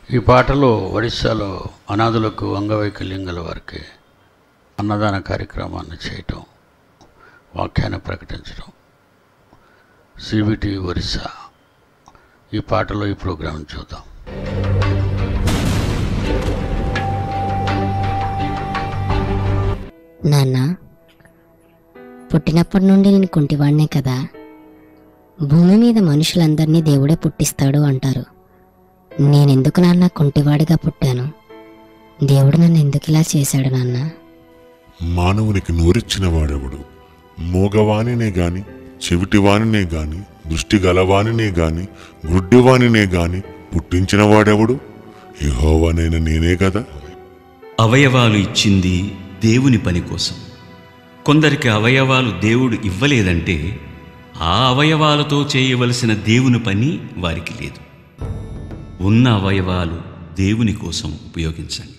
ఈ పాటలో ఒడిస్సాలో అనాథులకు అంగవైకల్యం గల వారికి అన్నదాన కార్యక్రమాన్ని చేయటం వాక్యాన్ని ప్రకటించడం సిబిటి ఒరిస్సా ఈ పాటలో ఈ ప్రోగ్రాం చూద్దాం నాన్న పుట్టినప్పటి నుండి నేను కుంటివాడినే కదా భూమి మీద మనుషులందరినీ దేవుడే పుట్టిస్తాడు అంటారు నేనెందుకు నాన్న కుంటివాడిగా పుట్టాను దేవుడు నన్ను ఎందుకు ఇలా చేశాడు నాన్న మానవునికి నోరిచ్చిన వాడెవడు మూగవానినే గాని చెవిటివానినే గాని దృష్టి గలవానినే గాని గుడ్డివానినే గాని పుట్టించిన వాడెవడు యెహోవానైన నేనే కదా అవయవాలు ఇచ్చింది దేవుని పని కోసం కొందరికి అవయవాలు దేవుడు ఇవ్వలేదంటే ఆ అవయవాలతో చేయవలసిన దేవుని పని వారికి లేదు ఉన్న అవయవాలు దేవుని కోసం ఉపయోగించండి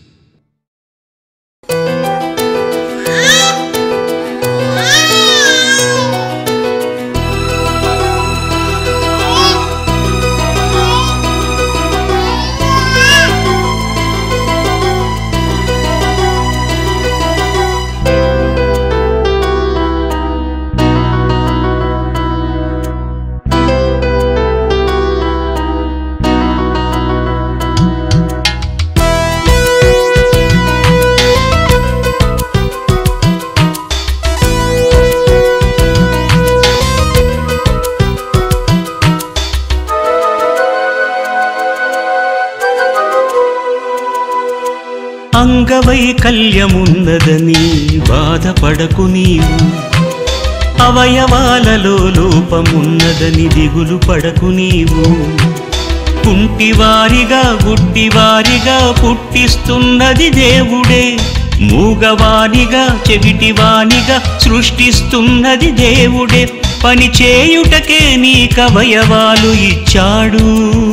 అంగవైకల్యమున్నదని బాధపడకు నీవు అవయవాలలో లోపమున్నదని దిగులు పడకు నీవు కుంటివారిగా గుడ్డివారిగా పుట్టిస్తున్నది దేవుడే మూగవానిగా చెవిటివానిగా సృష్టిస్తున్నది దేవుడే పని చేయుటకే నీకవయవాలు ఇచ్చాడు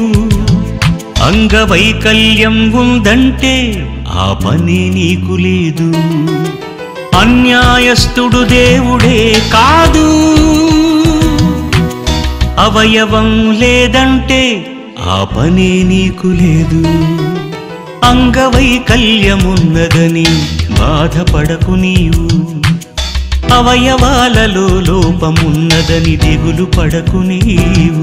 అంగవైకల్యం ఉందంటే ఆ పని నీకు లేదు అన్యాయస్థుడు దేవుడే కాదు అవయవం లేదంటే ఆ పని నీకు లేదు అంగవైకల్యమున్నదని బాధపడకు నీవు అవయవాలలో లోపమున్నదని దిగులు పడకు నీవు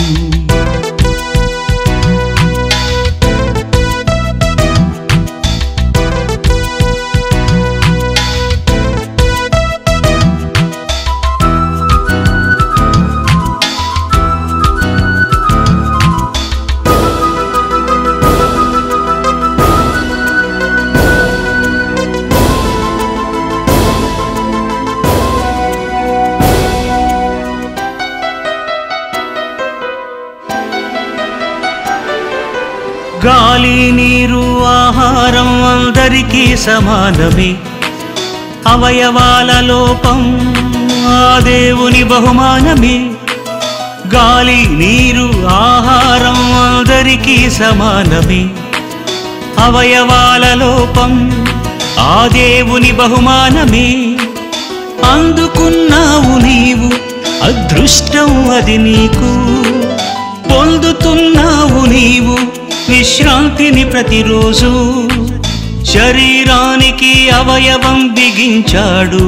గాలి నీరు ఆహారం అందరికీ సమానమే అవయవాల లోపం ఆ దేవుని బహుమానమే గాలి నీరు ఆహారం అందరికీ సమానమే అవయవాల లోపం ఆ దేవుని బహుమానమే అందుకున్నావు నీవు అదృష్టం అది నీకు పొందుతున్నావు నీవు విశ్రాంతిని ప్రతిరోజు శరీరానికి అవయవం బిగించాడు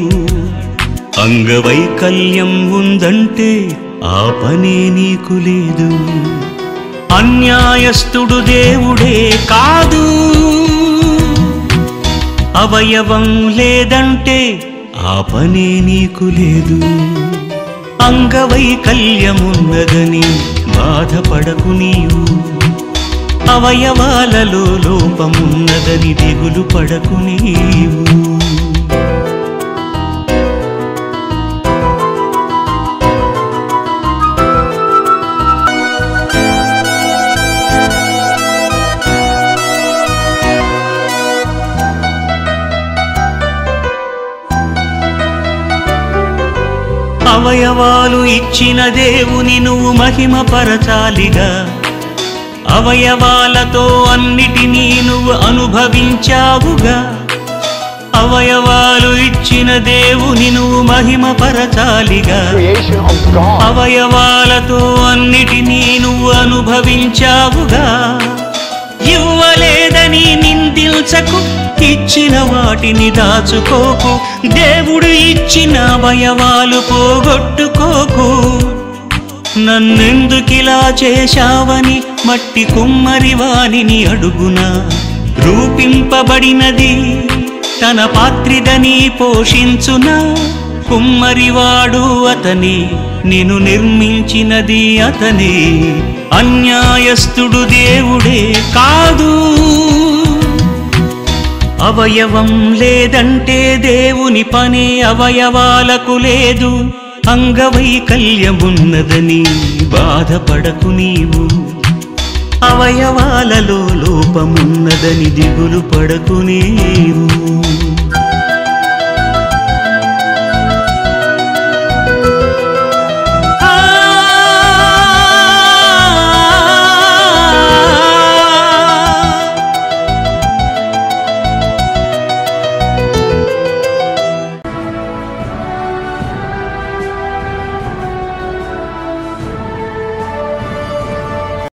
అంగవైకల్యం ఉందంటే ఆ పని నీకు లేదు అన్యాయస్థుడు దేవుడే కాదు అవయవం లేదంటే ఆ పని నీకు లేదు అంగవైకల్యమున్నదని బాధపడకు నీవు అవయవాలలో లోపమున్నదని దిగులు పడకు నీవు అవయవాలు ఇచ్చిన దేవుని నువ్వు మహిమపరచాలిగా అవయవాలతో అన్నిటినీ నువ్వు అనుభవించావుగా అవయవాలు ఇచ్చిన దేవుని నువ్వు మహిమపరచాలిగా creation of God. అవయవాలతో అన్నిటినీ నువ్వు అనుభవించావుగా ఇవ్వలేదని నిందించకు ఇచ్చిన వాటిని దాచుకోకు దేవుడు ఇచ్చిన అవయవాలు పోగొట్టుకోకు నన్నెందుకిలా చేశావని మట్టి కుమ్మరి వానిని అడుగునా రూపింపబడినది తన పాత్రిదని పోషించునా కుమ్మరివాడు అతని నేను నిర్మించినది అతని అన్యాయస్తుడు దేవుడే కాదు అవయవం లేదంటే దేవుని పనే అవయవాలకు లేదు అంగవైకల్యమున్నదని బాధపడకు నీవు అవయవాలలో లోపమున్నదని దిగులు పడకు నీవు